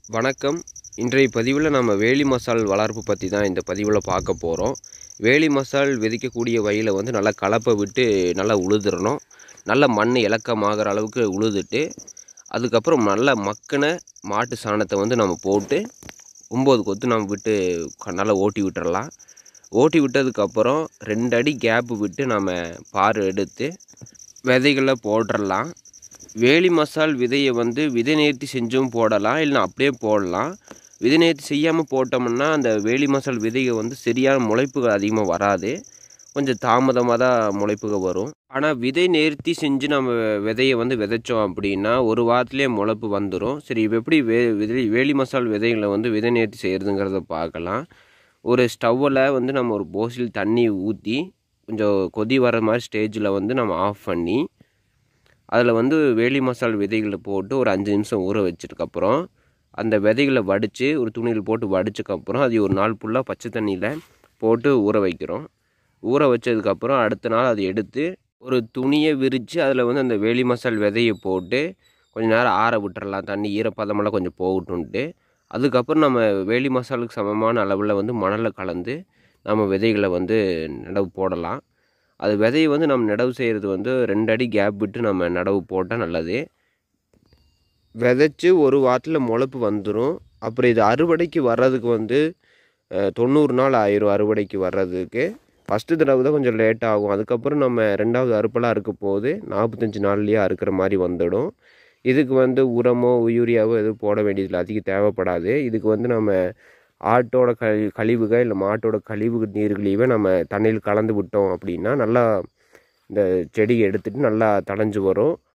வணக்கம் இன்றைய பதிவில் நம்ம வேலி மசால் வளர்ப்பு பற்றி தான் இந்த பதிவில் பார்க்க போகிறோம் வேலி மசால் விதைக்கக்கூடிய வயலை வந்து நல்லா கலப்பை விட்டு நல்லா உழுதுறணும் நல்ல மண் இலக்கமாகிற அளவுக்கு உழுதுட்டு அதுக்கப்புறம் நல்ல மக்கின மாட்டு சாணத்தை வந்து நம்ம போட்டு ஒம்பது கொத்து நம்ம விட்டு க- நல்லா ஓட்டி விட்டுறலாம் ஓட்டி விட்டதுக்கப்புறம் ரெண்டு அடி கேப்பு விட்டு நம்ம பார் எடுத்து விதைகளை போட்டுடலாம் வேலி மசால் விதையை வந்து விதை நேர்த்தி செஞ்சும் போடலாம் இல்லைனா அப்படியே போடலாம் விதை நேர்த்தி செய்யாமல் போட்டோம்னா அந்த வேலி மசால் விதையை வந்து சரியான முளைப்புகள் அதிகமாக வராது கொஞ்சம் தாமதமாக தான் முளைப்புகள் வரும் ஆனால் விதை நேர்த்தி செஞ்சு நம்ம விதையை வந்து விதைச்சோம் அப்படின்னா ஒரு வாரத்திலே முளைப்பு வந்துடும் சரி இப்போ எப்படி வே விதை வேலி மசால் விதைகளை வந்து விதை நேர்த்தி செய்கிறதுங்கிறத பார்க்கலாம் ஒரு ஸ்டவ்வில் வந்து நம்ம ஒரு போசில் தண்ணி ஊற்றி கொஞ்சம் கொதி வர மாதிரி ஸ்டேஜில் வந்து நம்ம ஆஃப் பண்ணி அதில் வந்து வேலி மசால் விதைகளை போட்டு ஒரு அஞ்சு நிமிஷம் ஊற வச்சதுக்கப்புறம் அந்த விதைகளை வடித்து ஒரு துணியில் போட்டு வடிச்சதுக்கப்புறம் அது ஒரு நாள் ஃபுல்லாக பச்சை தண்ணியில் போட்டு ஊற வைக்கிறோம் ஊற வச்சதுக்கப்புறம் அடுத்த நாள் அதை எடுத்து ஒரு துணியை விரித்து அதில் வந்து அந்த வேலி மசால் விதையை போட்டு கொஞ்ச நேரம் ஆற விட்டுறலாம் தண்ணி ஈரப்பதமெல்லாம் கொஞ்சம் போகட்டுன்ட்டு அதுக்கப்புறம் நம்ம வேலி மசாலுக்கு சமமான அளவில் வந்து மணலில் கலந்து நம்ம விதைகளை வந்து நடவு போடலாம் அது விதையை வந்து நம்ம நடவு செய்கிறது வந்து ரெண்டு அடி கேப் விட்டு நம்ம நடவு போட்டால் நல்லது விதைச்சி ஒரு வாரத்தில் முளைப்பு வந்துடும் அப்புறம் இது அறுவடைக்கு வர்றதுக்கு வந்து அஹ், தொண்ணூறு நாள் ஆயிரும் அறுவடைக்கு வர்றதுக்கு ஃபஸ்ட்டு தடவை தான் கொஞ்சம் லேட் ஆகும் அதுக்கப்புறம் நம்ம ரெண்டாவது அறுப்பெல்லாம் அறுக்க போது நாற்பத்தஞ்சு நாள்லேயே அறுக்கிற மாதிரி வந்துடும் இதுக்கு வந்து உரமோ யூரியாவோ எதுவும் போட வேண்டியதில்லை அதிகம் தேவைப்படாது இதுக்கு வந்து நம்ம ஆட்டோட கழி கழிவுகள் இல்லை மாட்டோட கழிவு நீர்களையுமே நம்ம தண்ணியில் கலந்து விட்டோம் அப்படின்னா நல்லா இந்த செடி எடுத்துட்டு நல்லா தழைஞ்சு வரும்